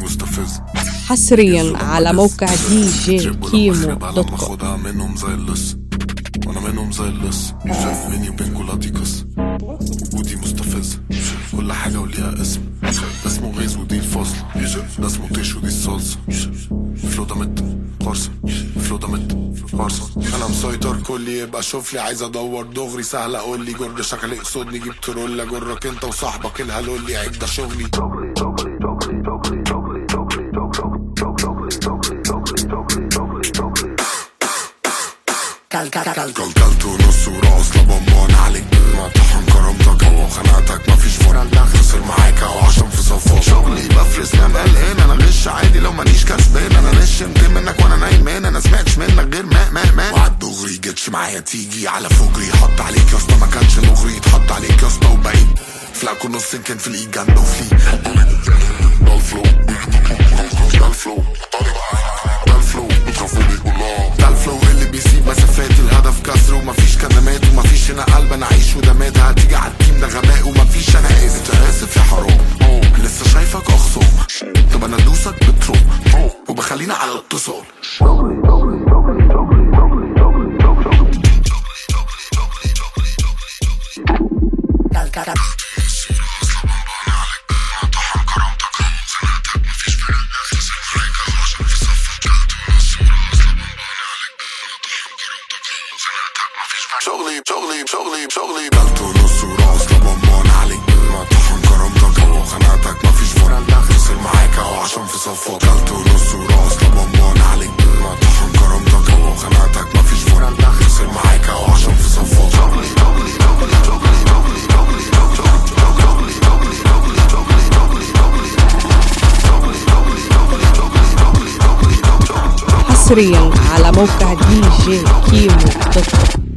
مستفز حصريا على موقع دي جي تريب كيمو ولما خرب دوت لما كوم خدها منهم زي اللص وانا منهم زي اللص شايف مني وبينكوا لا دي قصة ودي مستفزة كل حاجة وليها اسم ده اسمه غيظ ودي الفصل ده اسمه طيش ودي الصلصة فلو ده مت قرصة فلو ده مت قرصة انا مسيطر كلي يبقى شوف لي عايز ادور دغري سهل اقول لي جر شكل يقصدني جبت رولة جرك انت وصاحبك الهلولي عيب ده شغلي كلكلت ونص وراس لبمان عليك ما طحن كرامتك او خناقتك مفيش فرق لا خسر معاك او عشان في صفه شغلي بفلس نام قلقان انا غش عادي لو مانيش كسبان انا نشمت منك وانا نايمان انا سمعتش منك غير ماء ماء ماء وعد دغري جتش معايا تيجي على فجري حط عليك يا اسطى ما كانش مغري اتحط عليك يا اسطى وبعيد فلاكو نص كان في الايد جنب وفلي ده الفلو ده الفلو ده الفلو ميكروفوني كلها ده الفلو اللي بيسيب مسافات الهدف كسر ومفيش كلمات ومفيش هنا قلب انا عايش ودمات هتيجي على التيم ده غباء ومفيش انا اسف انت اسف يا حرام لسه شايفك اخصم طب انا ادوسك بتروم وبخلينا على اتصال شغلي شغلي شغلي شغلي بلت ونص وراس لبمان عليك ما طحن كرامتك او خناقتك مفيش فرق لا خسر معاك او عشان في صفك بلت ونص وراس لبمان عليك ما طحن كرامتك او خناقتك مفيش فرق لا خسر معاك او عشان في صفك شغلي شغلي شغلي شغلي شغلي شغلي شغلي شغلي شغلي شغلي حصريا على موقع دي جي كيمو دوت كوم